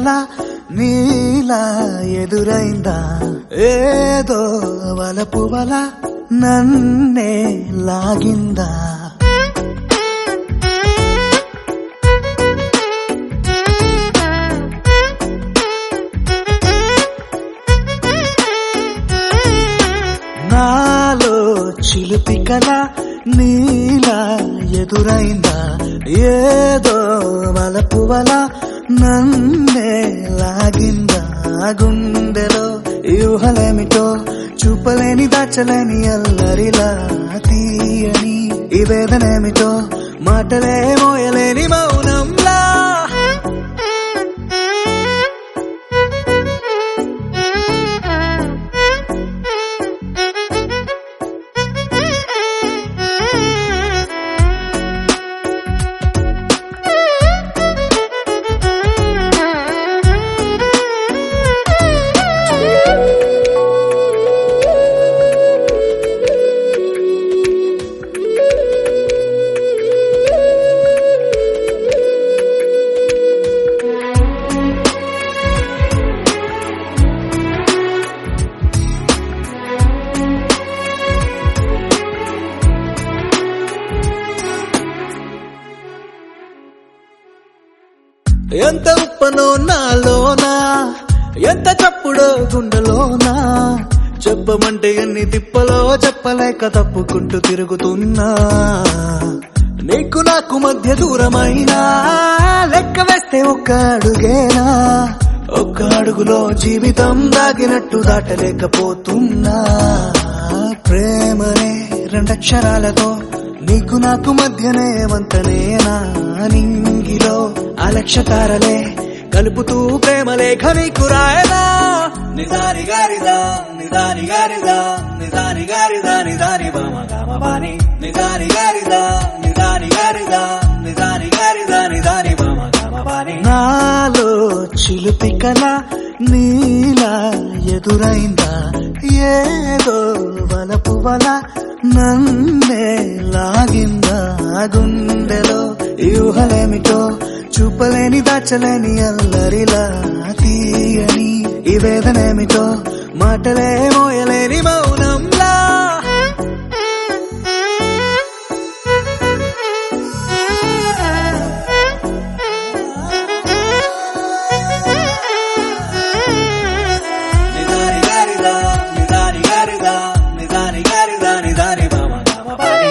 కల నీలా ఎదురైందా ఏదో వలపు వల నన్నే లాగిందా నాలో చిలిపి కల నీలా ఎదురైందా ఏదో వలపు వల నన్నే లాగిందా గుండెలో యూహలేమిటో చూపలేని దాచలేని అల్లరిలా తీయని ఈ వేదనేమిటో మాటలే మోయలేని మౌనంలా ఎంత ఉప్పనో నాలోనా ఎంత చప్పుడో గుండెలోనా చెప్పమంటే ఎన్ని తిప్పలో చెప్పలేక తప్పుకుంటూ తిరుగుతున్నా నీకు నాకు మధ్య దూరమైనా లెక్క వేస్తే ఒక్క అడుగేనా ఒక్క అడుగులో జీవితం దాగినట్టు దాటలేకపోతున్నా ప్రేమనే రెండక్షరాలతో నీకు నాకు మధ్యనే వంతనేనా నింగిలో అలక్షతారలే కలుపుతూ ప్రేమ లేఖ నీకు రాయనా నిదాని గారిదా నిదాని గారిదా నిదాని గారిదా నిదాని బామ గామ బాని నిదాని గారిదా నిదాని గారిదా నిదాని గారిదా నిదాని బామ గామ బాని నాలో చిలుపి కల నీలా ఎదురైందా ఏదో వలపు వల నన్నే లాగిందా గుండెలో యూహలేమిటో చూపలేని దాచలేని అల్లరిలా తీయని ఈ వేదనేమిటో మాటలే మోయలేని మౌనంలా నిదాని గారిదా నిదాని గారిదా నిదాని గారిదా నిదాని బామ గామ బాని